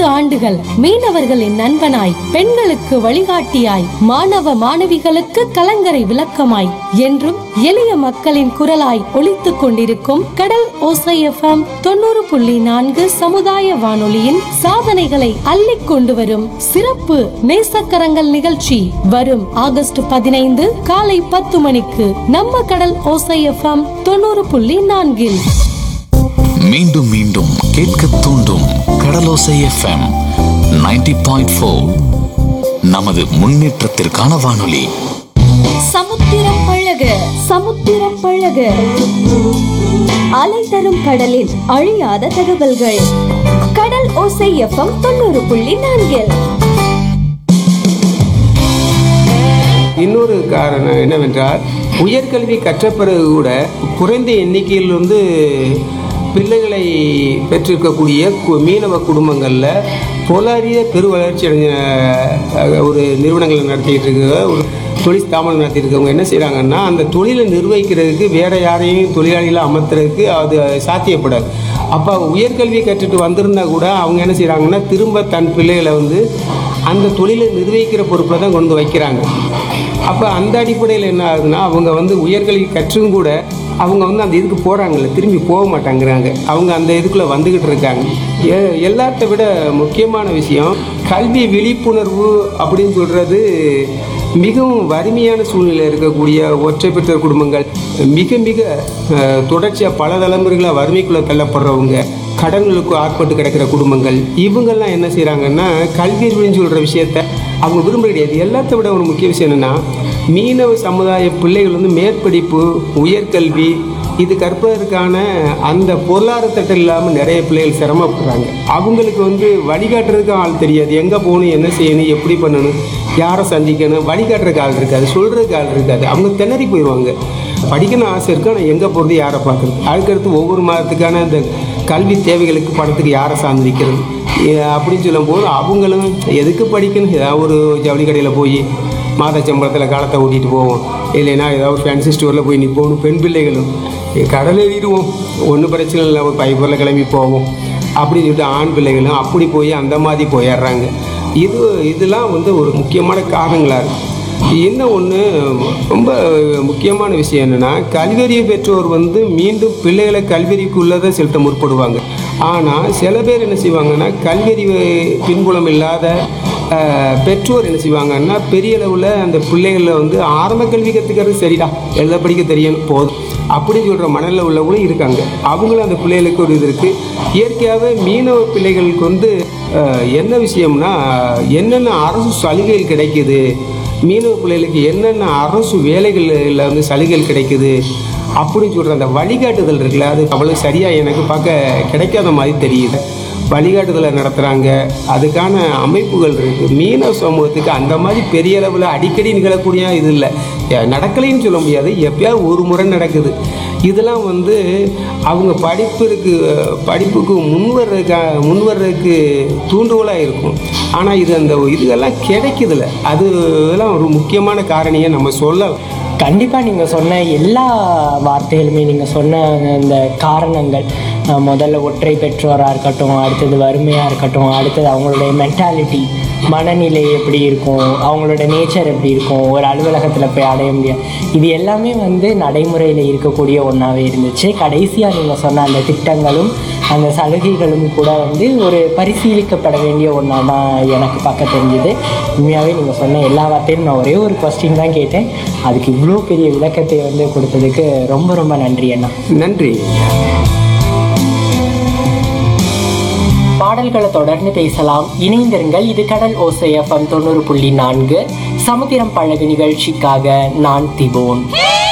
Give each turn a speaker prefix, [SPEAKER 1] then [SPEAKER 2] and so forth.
[SPEAKER 1] ஐந்து ஆண்டுகள் மீனவர்களின் நண்பனாய் பெண்களுக்கு வழிகாட்டியாய் மாணவ மாணவிகளுக்கு கலங்கரை விளக்கமாய் என்றும் எளிய மக்களின் குரலாய் ஒலித்துக் கொண்டிருக்கும் கடல் ஓசை எஃப்எம் தொண்ணூறு புள்ளி நான்கு சமுதாய வானொலியின் சாதனைகளை அள்ளிக் கொண்டு வரும் சிறப்பு நேசக்கரங்கள் நிகழ்ச்சி வரும் ஆகஸ்ட் பதினைந்து காலை பத்து மணிக்கு நம்ம கடல் ஓசை எஃப்எம் தொண்ணூறு புள்ளி நான்கில்
[SPEAKER 2] மீண்டும் மீண்டும் கேட்க தூண்டும் கடலோசை எஃப்எம் 90.4 பாயிண்ட் நமது முன்னேற்றத்திற்கான வானொலி
[SPEAKER 3] சமுத்திரம் பழக சமுத்திரம் பழக அலை தரும் கடலில் அழியாத தகவல்கள் கடல் ஓசை எஃப்எம் தொண்ணூறு புள்ளி நான்கில்
[SPEAKER 4] இன்னொரு காரணம் என்னவென்றால் உயர்கல்வி கற்ற பிறகு கூட குறைந்த எண்ணிக்கையில் வந்து பிள்ளைகளை பெற்றிருக்கக்கூடிய கு- மீனவ குடும்பங்களில் பொருளாதார பெரு வளர்ச்சி அடைஞ்ச அஹ், ஒரு நிறுவனங்களை நடத்திட்டு இருக்க ஒரு தொழில் ஸ்தாபனம் நடத்திட்டு இருக்கவங்க என்ன செய்கிறாங்கன்னா அந்த தொழிலை நிர்வகிக்கிறதுக்கு வேற யாரையும் தொழிலாளிகளை அமர்த்துறதுக்கு அது சாத்தியப்படாது அப்போ உயர்கல்வி கற்றுட்டு வந்திருந்தா கூட அவங்க என்ன செய்கிறாங்கன்னா திரும்ப தன் பிள்ளைகளை வந்து அந்த தொழிலை நிர்வகிக்கிற பொறுப்பில் தான் கொண்டு வைக்கிறாங்க அப்போ அந்த அடிப்படையில் என்ன ஆகுதுன்னா அவங்க வந்து உயர்கல்வி கற்றும் கூட அவங்க வந்து அந்த இதுக்கு போகிறாங்கல்ல திரும்பி போக மாட்டேங்கிறாங்க அவங்க அந்த இதுக்குள்ளே வந்துக்கிட்டு இருக்காங்க எ எல்லாத்த விட முக்கியமான விஷயம் கல்வி விழிப்புணர்வு அப்படின்னு சொல்கிறது மிகவும் வறுமையான சூழ்நிலை இருக்கக்கூடிய ஒற்றை பெற்றோர் குடும்பங்கள் மிக மிக அஹ், தொடர்ச்சியாக பல தலைமுறைகளாக வறுமைக்குள்ளே தள்ளப்படுறவங்க கடன்களுக்கு ஆட்பட்டு கிடக்கிற குடும்பங்கள் இவங்கெல்லாம் என்ன செய்கிறாங்கன்னா கல்வி அறிவுன்னு சொல்கிற விஷயத்த அவங்க விரும்ப கிடையாது எல்லாத்த விட ஒரு முக்கிய விஷயம் என்னென்னா மீனவ சமுதாய பிள்ளைகள் வந்து மேற்படிப்பு உயர்கல்வி இது கற்பதற்கான அந்த பொருளாதார தட்டம் இல்லாமல் நிறைய பிள்ளைகள் சிரமப்படுறாங்க அவங்களுக்கு வந்து வழிகாட்டுறதுக்கு ஆள் தெரியாது எங்கே போகணும் என்ன செய்யணும் எப்படி பண்ணணும் யாரை சந்திக்கணும் வழிகாட்டுறதுக்கு ஆள் இருக்காது சொல்கிறதுக்கு ஆள் இருக்காது அவங்க திணறி போயிடுவாங்க படிக்கணும் ஆசை இருக்கு ஆனால் எங்கே போகிறது யாரை பார்க்குறது அதுக்கடுத்து ஒவ்வொரு மாதத்துக்கான அந்த கல்வி தேவைகளுக்கு பணத்துக்கு யாரை சார்ந்து நிற்கிறது அப்படின்னு சொல்லும்போது அவங்களும் எதுக்கு படிக்கணும் ஏதாவது ஒரு ஜவுளி கடையில் போய் மாத சம்பளத்தில் காலத்தை ஓட்டிகிட்டு போவோம் இல்லைன்னா ஏதாவது ஒரு ஃபேன்சி ஸ்டோரில் போய் நிற்போம் பெண் பிள்ளைகளும் கடல் ஏறிடுவோம் ஒன்றும் பிரச்சனை இல்லை ஒரு பைப்பரில் கிளம்பி போவோம் அப்படின்னு சொல்லிட்டு ஆண் பிள்ளைகளும் அப்படி போய் அந்த மாதிரி போயிடுறாங்க இது இதெல்லாம் வந்து ஒரு முக்கியமான காரணங்களாக இருக்குது என்ன ஒன்று ரொம்ப முக்கியமான விஷயம் என்னென்னா கல்வியறிவு பெற்றோர் வந்து மீண்டும் பிள்ளைகளை கல்வியறிவுக்குள்ளதை செலுத்த முற்படுவாங்க ஆனால் சில பேர் என்ன செய்வாங்கன்னா கல்வியறிவு பின்புலம் இல்லாத அஹ், பெற்றோர் என்ன செய்வாங்கன்னா பெரிய அளவில் அந்த பிள்ளைகளை வந்து ஆரம்ப கல்வி கற்றுக்கிறது சரிடா எழுத படிக்க தெரியணும் போதும் அப்படின்னு சொல்கிற மனநிலை உள்ளவங்களும் இருக்காங்க அவங்களும் அந்த பிள்ளைகளுக்கு ஒரு இது இருக்குது இயற்கையாகவே மீனவ பிள்ளைகளுக்கு வந்து அஹ், என்ன விஷயம்னா என்னென்ன அரசு சலுகைகள் கிடைக்குது மீனவ பிள்ளைகளுக்கு என்னென்ன அரசு வேலைகளில் வந்து சலுகைகள் கிடைக்குது அப்படின்னு சொல்கிற அந்த வழிகாட்டுதல் இருக்குல்ல அது அவ்வளோ சரியாக எனக்கு பார்க்க கிடைக்காத மாதிரி தெரியுது வழிகாட்டுதலை நடத்துகிறாங்க அதுக்கான அமைப்புகள் இருக்குது மீனவ சமூகத்துக்கு அந்த மாதிரி பெரிய அளவில் அடிக்கடி நிகழக்கூடிய இது இல்லை நடக்கலைன்னு சொல்ல முடியாது எப்பயாவது ஒரு முறை நடக்குது இதெல்லாம் வந்து அவங்க படிப்பிற்கு படிப்புக்கு முன்வர்றதுக்கா முன்வர்றதுக்கு தூண்டுகோலாக இருக்கும் ஆனால் இது அந்த இதுகெல்லாம் கிடைக்குதுல்ல அதுலாம் ஒரு முக்கியமான காரணியை நம்ம சொல்ல
[SPEAKER 5] கண்டிப்பாக நீங்கள் சொன்ன எல்லா வார்த்தைகளுமே நீங்கள் சொன்ன இந்த காரணங்கள் அஹ், முதல்ல ஒற்றை பெற்றோராக இருக்கட்டும் அடுத்தது வறுமையாக இருக்கட்டும் அடுத்தது அவங்களுடைய மென்டாலிட்டி மனநிலை எப்படி இருக்கும் அவங்களோட நேச்சர் எப்படி இருக்கும் ஒரு அலுவலகத்தில் போய் அடைய முடியாது இது எல்லாமே வந்து நடைமுறையில் இருக்கக்கூடிய ஒன்றாவே இருந்துச்சு கடைசியாக நீங்கள் சொன்ன அந்த திட்டங்களும் அந்த சலுகைகளும் கூட வந்து ஒரு பரிசீலிக்கப்பட வேண்டிய ஒன்றா தான் எனக்கு பார்க்க தெரிஞ்சுது உண்மையாகவே நீங்கள் சொன்ன எல்லா வார்த்தையும் நான் ஒரே ஒரு கொஸ்டின் தான் கேட்டேன் அதுக்கு இவ்வளோ பெரிய விளக்கத்தை வந்து கொடுத்ததுக்கு ரொம்ப ரொம்ப நன்றி அண்ணா
[SPEAKER 4] நன்றி
[SPEAKER 5] பாடல்களை தொடர்ந்து பேசலாம் இணைந்திருங்கள் இது கடல் ஓசை எஃப்எம் தொண்ணூறு புள்ளி நான்கு சமுத்திரம் பழகு நிகழ்ச்சிக்காக நான் திபோன்